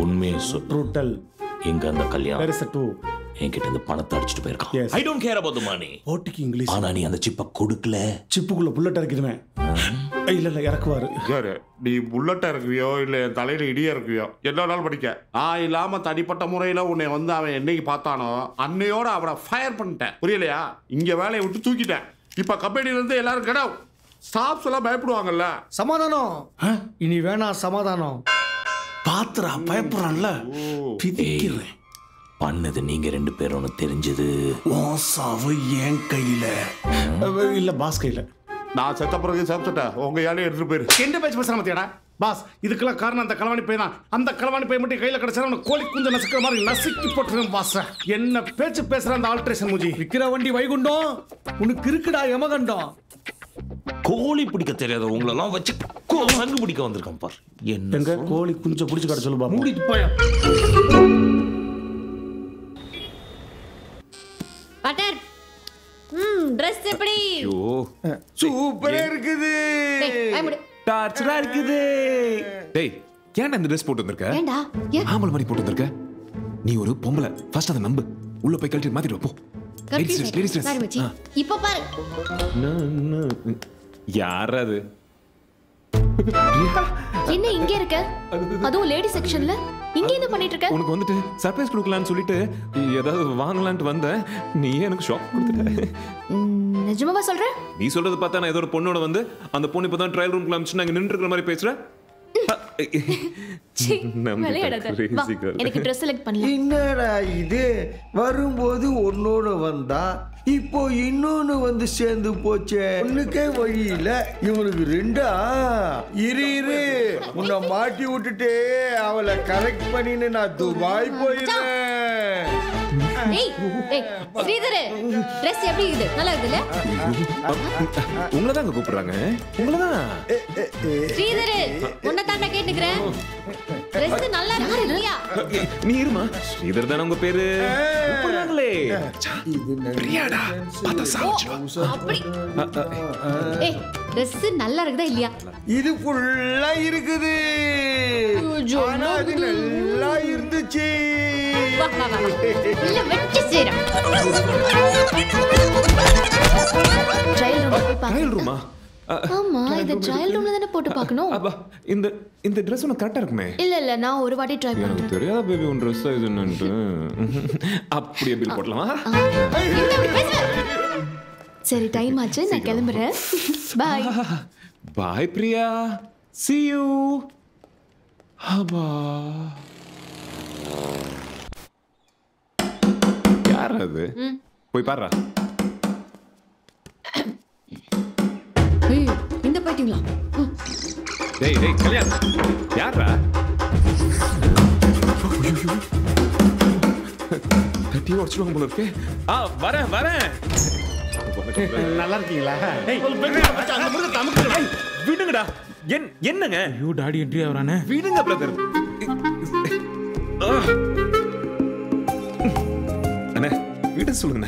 உண்மையை சொல் ட்ரூட்டல் எங்க அந்த கல்யாணம் வேர் இஸ் டூ என்கிட்ட இருந்து பணத்தை அடிச்சிட்டு Yes. போயிருக்கான் I don't care about the money ஓட்டிக்கு இங்கிலீஷ் ஆனா நீ அந்த சிப்பை கொடுக்கல சிப்புக்குள்ள புல்லட் இறக்கிடுவேன் இல்ல இல்ல இறக்குவாரு யாரு நீ புல்லட்டா இருக்குவியோ இல்ல என் தலையில இடியா இருக்குவியோ என்ன நாள் படிக்க நான் இல்லாம தனிப்பட்ட முறையில உன்னை வந்து அவன் என்னைக்கு பார்த்தானோ அன்னையோட அவனை ஃபயர் பண்ணிட்டேன் புரியலையா இங்க வேலையை விட்டு தூக்கிட்டேன் இப்ப கம்பெனில இருந்து எல்லாரும் கடவு ஸ்டாஃப்ஸ் எல்லாம் பயப்படுவாங்கல்ல சமாதானம் இனி வேணாம் சமாதானம் பாத்துறா பயப்படுறான்ல பிதிக்கிறேன் பண்ணது நீங்க ரெண்டு பேரும் தெரிஞ்சது உன் சாவு என் கையில அஹ், இல்ல பாஸ் கையில நான் செத்த பிறகு செத்துட்டேன் உங்க யாரையும் எடுத்துட்டு போயிரு எந்த பேச்சு பேசுற மத்தியாடா பாஸ் இதுக்கெல்லாம் காரணம் அந்த களவாணி பையன் தான் அந்த களவாணி பையன் மட்டும் கையில கிடைச்சா அவனை கோழி குஞ்ச நசுக்கிற மாதிரி நசுக்கி போட்டுருவேன் பாஸ் என்ன பேச்சு பேசுற அந்த ஆல்ட்ரேஷன் மூஜி விக்கிற வண்டி வைகுண்டம் உனக்கு இருக்குடா யமகண்டம் கோழி பிடிக்க தெரியாத உங்களெல்லாம் வச்சு கோ- சங்கு பிடிக்க வந்திருக்கான் பார் என்ன எங்க கோழி குஞ்ச புடிச்சு கடை சொல்லு பாப்போம் மூடிட்டு போயா பட்டர் ம் Dress எப்படி சூப்பரா இருக்குது டேய், வாய் மூடு. டார்ச்சரா இருக்குது டேய் ஏன்டா இந்த ட்ரெஸ் போட்டு வந்திருக்க ஏன்டா ஏன் ஆம்பளை மாதிரி போட்டு வந்திருக்க நீ ஒரு பொம்பளை ஃபர்ஸ்ட் அதை நம்பு உள்ள போய் கழட்டி மாத்திட்டு வா, போ லேடிஸ் ட்ரெஸ் லேடிஸ் சாரி மச்சி ட்ரெஸ் இப்போ பாரு யார் அது என்ன இங்க இருக்க அதுவும் லேடி செக்ஷன்ல இங்க என்ன பண்ணிட்டு இருக்க உனக்கு வந்துட்டு சர்ப்ரைஸ் கொடுக்கலான்னு சொல்லிட்டு ஏதாவது வாங்கலான்ட்டு வந்தேன் நீ எனக்கு ஷாக் கொடுத்துட்ட ம், நிஜமாவா சொல்ற நீ சொல்றது பார்த்தா நான் ஏதோ ஒரு பொண்ணோட வந்து அந்த பொண்ணு இப்பதான் ட்ரையல் ரூம்க்கு அமிச்சு நாங்க நின்று இருக்கிற மாதிரி பேசுறேன் சீ, நம்ம விளையாடாத. crazy வா, girl. எனக்கு ட்ரெஸ் செலக்ட் பண்ணல என்னடா இது வரும்போது ஒன்னோட வந்தா இப்போ இன்னொன்னு வந்து சேர்ந்து போச்சே ஒண்ணுக்கே வழி இல்ல இவனுக்கு ரெண்டா இரு இரு உன்னை மாட்டி விட்டுட்டு அவளை கரெக்ட் பண்ணின்னு நான் துபாய் போயிடுறேன் ஏய் ஏய் ஸ்ரீதர் Dress எப்படி இருக்குது நல்லா இருக்குதுல்ல உங்களை தான் கூப்பிடுறாங்க உங்களை தான் ஸ்ரீதர் உன்னை தாண்டா கேட்டுக்கிறேன் Dress நல்லா இருக்கு இல்லையா நீ இருமா ஸ்ரீதர் தானே உங்க பேரு கூப்பிடுறாங்களே பிரியாடா பார்த்தா சாப்பிடுவா அப்படி ஏய் Dress நல்லா இருக்குதா இல்லையா இது ஃபுல்லா இருக்குது ஆனா அது நல்லா இருந்துச்சு வா வா வா இல்ல வெட்டி செய்றேன் ட்ரையல் ரூம் போய் பாக்க ட்ரையல் ரூமா ஆமா இது ட்ரையல் ரூம்ல தானே போட்டு பார்க்கணும் அப்பா இந்த இந்த ட்ரெஸ் உனக்கு கரெக்டா இருக்குமே இல்ல இல்ல நான் ஒரு வாட்டி ட்ரை எனக்கு பண்றேன் தெரியாத பேபி உன் ட்ரெஸ் இது என்னன்ட்டு அப்படியே பில் போடலாமா என்ன இப்படி பேசுற சரி டைம் ஆச்சு நான் கிளம்புறேன் பாய் பாய் பிரியா see you ஹபா யார் அது போய் பாருடா ஏய் இந்த போயிட்டீங்களா ம். டேய் டேய் கல்யாண் யாரா தட்டி உடச்சிடுவாங்க போல இருக்கு ஆ வரேன் வரேன் நல்லா இருக்கீங்களா ஏய், அந்த முருகத்தை அமுக்குங்களா? ஏய், விடுங்கடா என் என்னங்க ஐயோ டாடி என்ட்ரி ஆகுறானே விடுங்க பிரதர் அண்ணே விட சொல்லுங்கண்ணே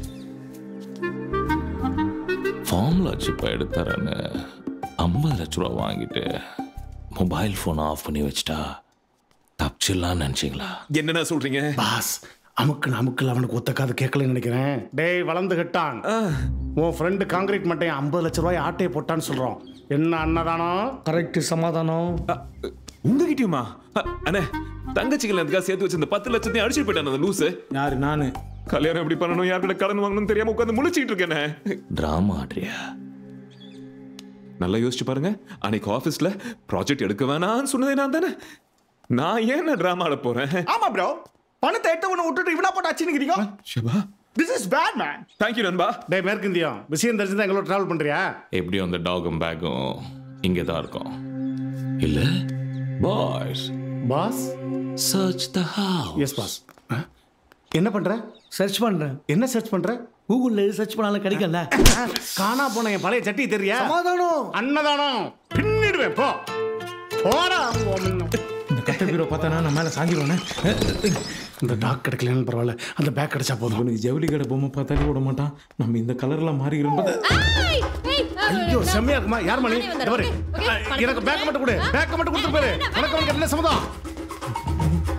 ஃபார்முலா சிப்பை எடுத்தாரன்னு ஐம்பது லட்ச ரூபா வாங்கிட்டு மொபைல் ஃபோனை ஆஃப் பண்ணி வச்சிட்டா தப்பிச்சிடலாம்னு நினச்சிங்களா என்னண்ணா சொல்றீங்க பாஸ் அமுக்குன்னு அமுக்கல் அவனுக்கு ஒத்த காது கேட்கலன்னு நினைக்கிறேன் டேய் வளர்ந்து கட்டான் உன் ஃப்ரெண்டு காங்கிரீட் மட்டையன் ஐம்பது லட்ச ரூபாய் ஆட்டையை போட்டான்னு சொல்றோம் என்ன அன்னதானம் கரெக்ட் சமாதானம் அ, உங்ககிட்டயுமா அ, அண்ணே தங்கச்சி கல்யாணத்துக்காக சேர்த்து வச்சிருந்த பத்து லட்சத்தையும் அடிச்சுட்டு போயிட்டான் அந்த லூசு யாரு நானு கல்யாணம் எப்படி பண்ணணும் யார்கிட்ட கடன் வாங்கணும் தெரியாம உட்காந்து முழிச்சிட்டு இருக்கேனே ட்ராமா ஆடுறியா நல்லா யோசிச்சு பாருங்க அன்னைக்கு ஆபீஸ்ல ப்ராஜெக்ட் எடுக்க வேணாம்னு சொன்னதே நான் தானே நான் ஏன் டிராமா ஆட போறேன் ஆமா ப்ரோ பணத்தை எடுத்தவனை விட்டுட்டு இவனா போட்டு அச்சுன்னு ஷபா this is bad man thank you நண்பா டேய் மேற்கு இந்தியம் விஷயம் தெரிஞ்சு எங்களோட டிராவல் பண்றியா எப்படியும் அந்த டாகும் பேக்கும் இங்கே தான் இருக்கும் இல்ல boys boss search the house yes boss என்ன பண்ற சர்ச் பண்றேன் என்ன சர்ச் பண்ற கூகுள்ல சர்ச் பண்ணாலும் கிடைக்கல காணா போன என் பழைய சட்டி தெரியா சமாதானம் அன்னதானம் பின்னிடுவேன் போ போடா உன் முன்ன. இந்த கட்ட பீரோ பார்த்தானா நான் மேல சாஞ்சிருவானே இந்த டாக் கிடைக்கலன்னு பரவாயில்ல அந்த பேக் கிடைச்சா போதும் அவனுக்கு ஜவுளி கடை பொம்மை பார்த்தாலே விட மாட்டான் நம்ம இந்த கலர்ல மாறிக்கிறோம் ஏய், ஏய், ஐயோ செம்மையா இருக்குமா யார் மணி நானே வந்துடுறேன். எவரு? Okay, okay. எனக்கு பேக் மட்டும் கொடு பேக் மட்டும் கொடுத்து போயிரு உனக்கு உனக்கு என்ன சம்மதம்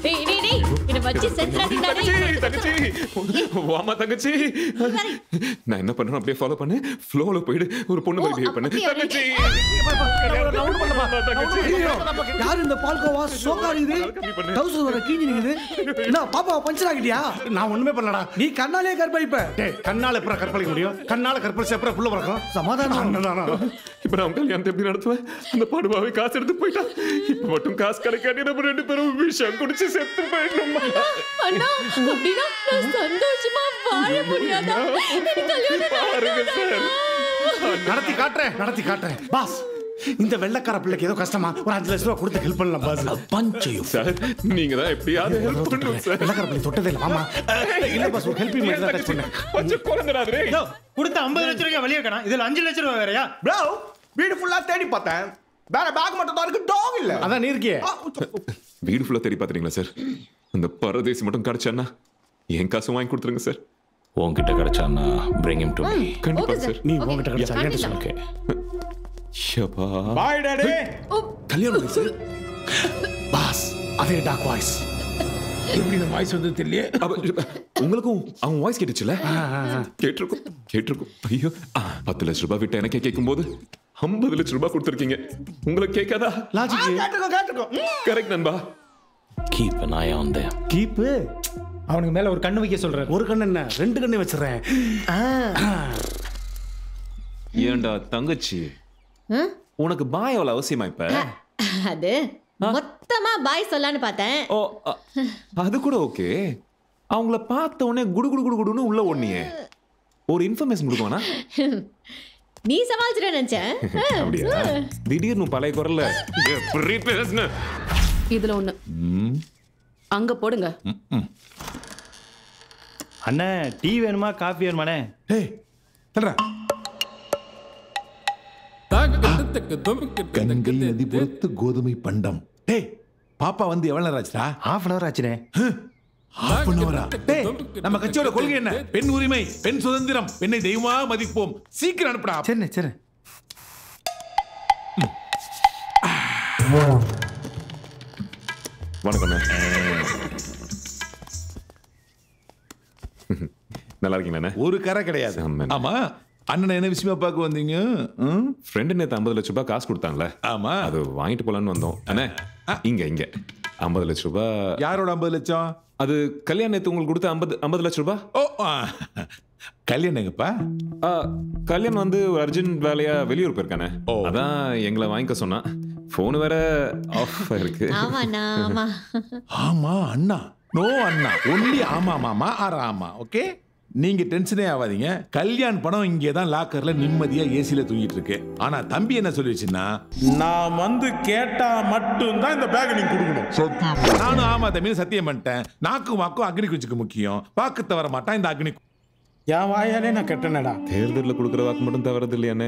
டேய் டேய் டேய் இத வச்சு செத்துறாதீங்கடா தங்கச்சி தங்கச்சி வாமா தங்கச்சி நான் என்ன பண்றேன் அப்படியே ஃபாலோ பண்ணு ஃப்ளோல போயிடு ஒரு பொண்ணு மாதிரி பிஹேவ் பண்ணு அப்படியா? தங்கச்சி யார் இந்த பால்கோவா சோக்காரி இது கம்மி பண்ணு. டவுசர் வர கீஞ்சி நிக்குது என்ன பாப்பா பஞ்சர் ஆகிட்டியா நான் ஒண்ணுமே பண்ணலடா நீ கண்ணாலே கற்பழிப்ப டேய் கண்ணால எப்பறம் கற்பழிக்க முடியும் கண்ணால கற்பழிச்சு எப்பறம் புள்ள பிறக்கும் சமாதானம் அண்ணனா இப்ப நான் கல்யாணத்தை எப்படி நடத்துவேன் அந்த பாடுவாவை காசு எடுத்து போயிட்டான் இப்ப மட்டும் காசு கிடைக்காட்டி நம்ம ரெண்டு பேரும் விஷம் குடிச்சு செத்து போயிடணும் அண்ணா அப்படின்னா நான் சந்தோஷமா வாழ முடியாதா எனக்கு கல்யாணம் பாருங்க சார் நடத்தி காட்டுறேன் நடத்தி காட்டுறேன் பாஸ் இந்த வெள்ளக்கார பிள்ளைக்கு ஏதோ கஷ்டமா ஒரு அஞ்சு லட்சம் ரூபா கொடுத்து ஹெல்ப் பண்ணலாம் பாஸ் பஞ்சையும் சார் நீங்க தான் எப்படியாவது ஹெல்ப் பண்ணணும் சார் வெள்ளக்கார பிள்ளை தொட்டதே இல்லை மாமா இல்ல பாஸ் ஒரு ஹெல்ப்பிங் மாதிரி தான் டச் பண்ணேன் பச்சை குழந்தைடா அது. கொடுத்த ஐம்பது லட்ச ரூபாய் வெளியே காணும் இதுல அஞ்சு லட்ச ரூபாய் வேறயா ப்ரோ வீடு ஃபுல்லா தேடி பார்த்தேன் வேற பேக் மட்டும் தான் இருக்கு டாக் இல்ல அதான் நீ இருக்கியே வீடு ஃபுல்லா தேடி பாத்துறீங்களா சார் அந்த பரதேசி மட்டும் கிடைச்சான்னா என் காசு வாங்கி கொடுத்துருங்க சார் உன்கிட்ட கிடைச்சான்னா bring him to me கண்டிப்பா Okay, sir. சார் நீ உங்ககிட்ட கிடைச்சா என்கிட்ட சொல்லு ஓகே ஷபா பாய் டாடி கல்யாணம் வயசு பாஸ் அதே டாக் வாய்ஸ் எப்படி இந்த வாய்ஸ் வந்து தெரியல அப்ப, உங்களுக்கும் அவன் வாய்ஸ் கேட்டுச்சுல கேட்டிருக்கும் கேட்டிருக்கும் ஐயோ ஆ, பத்து லட்ச ரூபாய் விட்டு எனக்கே கேட்கும்போது ஐம்பது லட்ச ரூபாய் கொடுத்துருக்கீங்க உங்களுக்கு கேட்காதா லாஜிக் கேட்டுக்கோ கேட்டுக்கோ கரெக்ட் நண்பா keep an eye on them keep அவனுக்கு மேல ஒரு கண்ணு வைக்க சொல்றாரு ஒரு கண்ணு என்ன ரெண்டு கண்ணு வச்சிடுறேன் ஏன்டா தங்கச்சி ஆ? உனக்கு பாய் அவ்வளவு அவசியமா இப்ப அது மொத்தமா பாய் சொல்லலான்னு பார்த்தேன் ஓ அ- அது கூட ஓகே அவங்கள பார்த்த உடனே குடு குடு குடு குடுன்னு உள்ள ஓடனியே ஒரு இன்ஃபர்மேஷன் கொடுக்கணும்னா நீ சமாளிச்சிட நினைச்சேன் ஆ, அப்படியா திடீர்னு பழைய குரல்ல எப்படி பேசுன இதுல ஒண்ணு அங்க போடுங்க அண்ணே டீ வேணுமா காஃபி வேணுமாண்ணே டேய் தல்றா கங்கை நதிபுறத்து கோதுமை பண்டம் டேய் பாப்பா வந்து எவ்வளவு நேரம் ஆச்சுடா ஹாஃப் அன் அவர் ஆச்சுனே half an hour ஆ? டேய் நம்ம கட்சியோட கொள்கை என்ன பெண் உரிமை பெண் சுதந்திரம் பெண்ணை தெய்வமாக மதிப்போம் சீக்கிரம் அனுப்புடா சரிண்ணே சரி வணக்கம் நல்லா இருக்கீங்களா ஒரு கரை கிடையாது செம்ம. ஆமா அண்ணனை என்ன விஷயமா பார்க்க வந்தீங்க ம்? ஃப்ரெண்டு நேத்து ஐம்பது லட்ச ரூபாய் காசு கொடுத்தான்ல ஆமா அது வாங்கிட்டு போலான்னு வந்தோம் அண்ணே இங்க இங்க ஐம்பது லட்ச ரூபாய் யாரோட ஐம்பது லட்சம் அது கல்யாணம் நேத்து உங்களுக்கு கொடுத்த ஐம்பது ஐம்பது லட்ச ரூபாய் ஓ ஆ. கல்யாணம் எங்கப்பா ஆ, கல்யாணம் வந்து ஒரு அர்ஜென்ட் வேலையா வெளியூர் போயிருக்கானே ஓ. அதான் எங்களை வாங்கிக்க சொன்னான் ஃபோன் வேற ஆஃப் இருக்கு ஆமாண்ணா ஆமா ஆமா அண்ணா நோ அண்ணா ஒன்லி ஆமா மாமா ஆர் ஆமா ஓகே நீங்க டென்ஷனே ஆகாதீங்க கல்யாண் பணம் இங்கே தான் லாக்கர்ல நிம்மதியா ஏசில தூங்கிட்டு இருக்கு ஆனா தம்பி என்ன சொல்லி வச்சுன்னா நான் வந்து கேட்டா மட்டும்தான் இந்த பேக் நீங்க கொடுக்கணும் நானும் ஆமா தம்பி சத்தியம் பண்ணிட்டேன் நாக்கும் வாக்கும் அக்னி குஞ்சுக்கு முக்கியம் வாக்கு தவற மாட்டான் இந்த அக்னி என் வாயாலே நான் கெட்டனடா தேர்தலில் கொடுக்குற வாக்கு மட்டும் தவறது இல்லையானே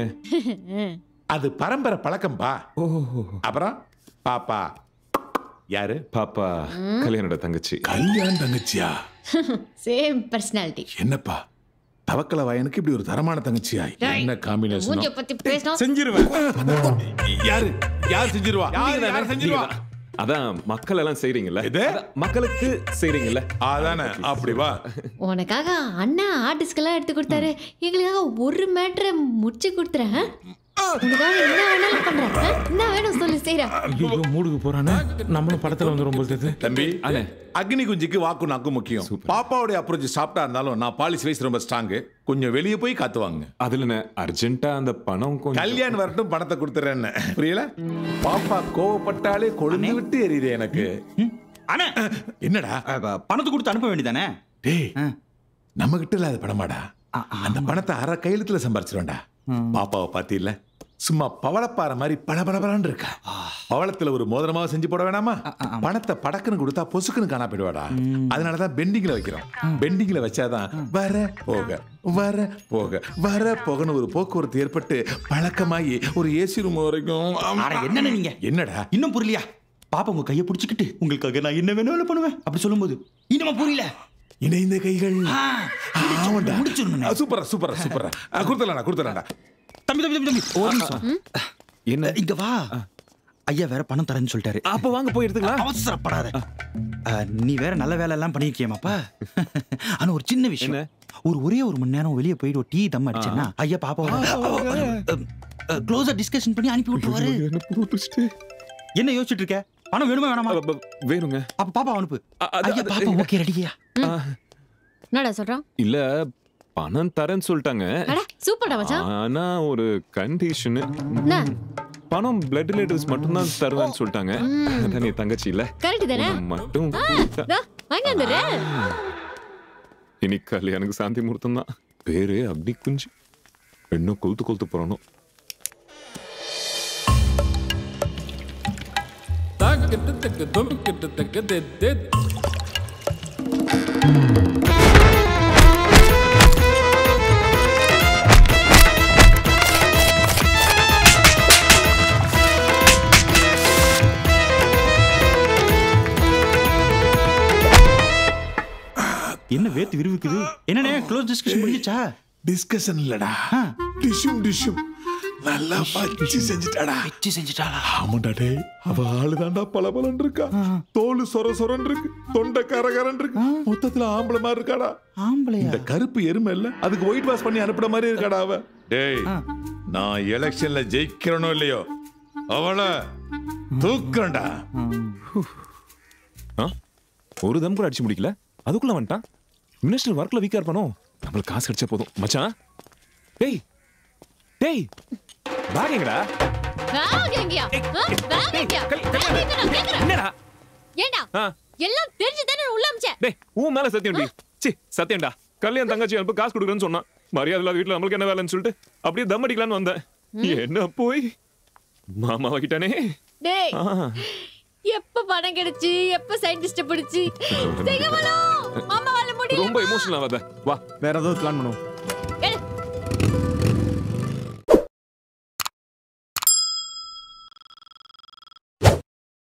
அது பரம்பரை பழக்கம்பா அப்புறம் பாப்பா யாரு பாப்பா கல்யாணோட தங்கச்சி கல்யாண் தங்கச்சியா சேம் பர்சனாலிட்டி என்னப்பா தவக்கல வயனுக்கு இப்படி ஒரு தரமான தங்கச்சியா என்ன காம்பினேஷன் மூஞ்ச பத்தி பேசினா செஞ்சிருவேன் யாரு யார் செஞ்சிருவா யார் யார் செஞ்சிருவா அதான் மக்கள் எல்லாம் செய்றீங்கல்ல எது? அதான் மக்களுக்கு செய்றீங்கல்ல அதானே அப்படி வா உனக்காக அண்ணா ஆர்டிஸ்ட்கெல்லாம் எடுத்து கொடுத்தாரு எங்களுக்காக ஒரு மேட்ரை முடிச்சு கொடுத்துறேன் உனக்காக என்ன வேணாலும் பண்றேன் ஆ? என்ன வேணும் சொல்லு செய்யறேன் ஐயோ மூடுக்கு போறானே நம்மளும் படத்துல வந்துரும் போல் தெரியுது தம்பி அண்ணே. அக்னி குஞ்சுக்கு வாக்கு நாக்கு முக்கியம் பாப்பாவுடைய அப்ரோச் சாப்பிட்டா இருந்தாலும் நான் பாலிசி வைஸ் ரொம்ப ஸ்ட்ராங் கொஞ்சம் வெளியே போய் காத்துவாங்க அதுல என்ன அர்ஜென்ட்டா அந்த பணம் கொஞ்சம் கல்யாண் வரட்டும் பணத்தை கொடுத்துறேன்னு புரியல பாப்பா கோவப்பட்டாலே கொழுந்து விட்டு எரியுது எனக்கு அண்ணே என்னடா அஹ், பணத்தை கொடுத்து அனுப்ப வேண்டியதானே டேய் நம்ம கிட்ட இல்லாத பணமாடா அந்த பணத்தை அரை கையெழுத்துல சம்பாரிச்சிருவேன்டா பாப்பாவை பாத்தீல்ல சும்மா பவளப்பாறை மாதிரி பளபளபளன்னு இருக்கா பவளத்துல ஒரு மோதிரமா செஞ்சு போட வேணாமா பணத்தை படக்குன்னு கொடுத்தா பொசுக்குன்னு காணா போயிடுவாடா அதனாலதான் பெண்டிங்ல வைக்கிறோம் பெண்டிங்ல வச்சாதான் வர போக வர போக வர போகன்னு ஒரு போக்குவரத்து ஏற்பட்டு பழக்கமாகி ஒரு ஏசி ரூம் வரைக்கும் அட என்னண்ணே நீங்க என்னடா இன்னும் புரியலையா பாப்பா உங்க கையை பிடிச்சிக்கிட்டு உங்களுக்காக நான் என்ன வேணாலும் பண்ணுவேன் அப்படி சொல்லும்போது இன்னுமா புரியல இணைந்த கைகள் ஆ, ஆமாண்டா முடிச்சிடணுண்ணே. சூப்பரா சூப்பரா சூப்பரா கொடுத்துடலாம்டா கொடுத்துடலாம்டா தம்பி தம்பி தம்பி தம்பி ஒரு நிமிஷம் என்ன இங்க வா ஐயா வேற பணம் தரேன்னு சொல்லிட்டாரு அப்ப வாங்க போய் எடுத்துக்கலாம் அவசரப்படாத அஹ், நீ வேற நல்ல வேலை எல்லாம் பண்ணிருக்கியமாப்பா ஆனா ஒரு சின்ன விஷயம் ஒரு ஒரே ஒரு மணி நேரம் வெளியே போயிட்டு ஒரு டீ தம் அடிச்சேன்னா ஐயா பாப்பா க்ளோஸா டிஸ்கஷன் பண்ணி அனுப்பி விட்டுருவாரு என்ன யோசிச்சுட்டு இருக்க பணம் வேணுமா வேணாமா வேணுங்க அப்ப பாப்பா அனுப்பு ஐயா பாப்பா ஓகே ரெடியா என்னடா சொல்றான் இல்ல பணம் தரேன்னு சொல்லிட்டாங்க அட சூப்பர்டா மச்சான் ஆனா ஒரு கண்டிஷனு என்ன பணம் பிளட் ரிலேட்டிவ்ஸ் மட்டும்தான் தருவேன்னு சொல்லிட்டாங்க அதான் நீ தங்கச்சி இல்ல கரெக்ட் தானே உன்னை மட்டும் ஆ, இதோ, வாங்கி வந்துடுறேன் இனி கல்யாணுக்கு சாந்தி முகூர்த்தம் தான் பேரு அப்படி குஞ்சு இன்னும் கொளுத்து கொளுத்து போறணும் தாக்கிட்டு தக்கு தொம்பிக்கிட்டு தக்கு தெத்து என்ன வேத்து விரிவுக்குது என்னண்ணே க்ளோஸ் டிஸ்கஷன் முடிஞ்சுச்சா டிஸ்கஷன் இல்லடா டிஷ்யூம் டிஷ்யூம் நல்லா பச்சி செஞ்சுட்டாடா வச்சு செஞ்சுட்டாளா ஆமாண்டா டேய் அவ ஆளுதாண்டா பல பலன் இருக்கா தோல் சொர சொரன் இருக்கு தொண்டை கரகரன் இருக்கு மொத்தத்துல ஆம்பளை மாதிரி இருக்காடா ஆம்பளையா இந்த கருப்பு எருமை இல்ல அதுக்கு ஒயிட் வாஷ் பண்ணி அனுப்புற மாதிரி இருக்காடா அவ டேய் நான் எலெக்ஷன்ல ஜெயிக்கிறனோ இல்லையோ அவளை தூக்குறேன்டா ஆ? ஒரு தம் கூட அடிச்சு முடிக்கல அதுக்குள்ள வந்துட்டான் மினிஸ்டர் ஒர்க்ல வீக்கா இருப்பானோ நம்மளுக்கு காசு கிடைச்சா போதும் மச்சான் டேய் டேய் பேக் எங்கடா வாங்க எங்கயா வாங்க எங்கயா என்னடா ஏண்டா ஆ. எல்லாம் தெரிஞ்சு தானே உள்ள அமிச்சேன் டேய் உன் மேல சத்தியம் டி சி சத்தியம்டா கல்யாணம் தங்கச்சி அனுப்ப காசு கொடுக்குறேன்னு சொன்னான் மரியாதை இல்லாத வீட்டுல நம்மளுக்கு என்ன வேலைன்னு சொல்லிட்டு அப்படியே தம் அடிக்கலான்னு வந்தேன் என்ன போய் மாமா வாங்கிட்டானே டேய் ஆ. எப்ப பணம் கிடைச்சு எப்ப சயின்டிஸ்ட பிடிச்சு சிங்கமலம் மாமா வாழ முடியும் ரொம்ப எமோஷனல் ஆகாத வா வேற ஏதாவது பிளான் பண்ணுவோம் எடு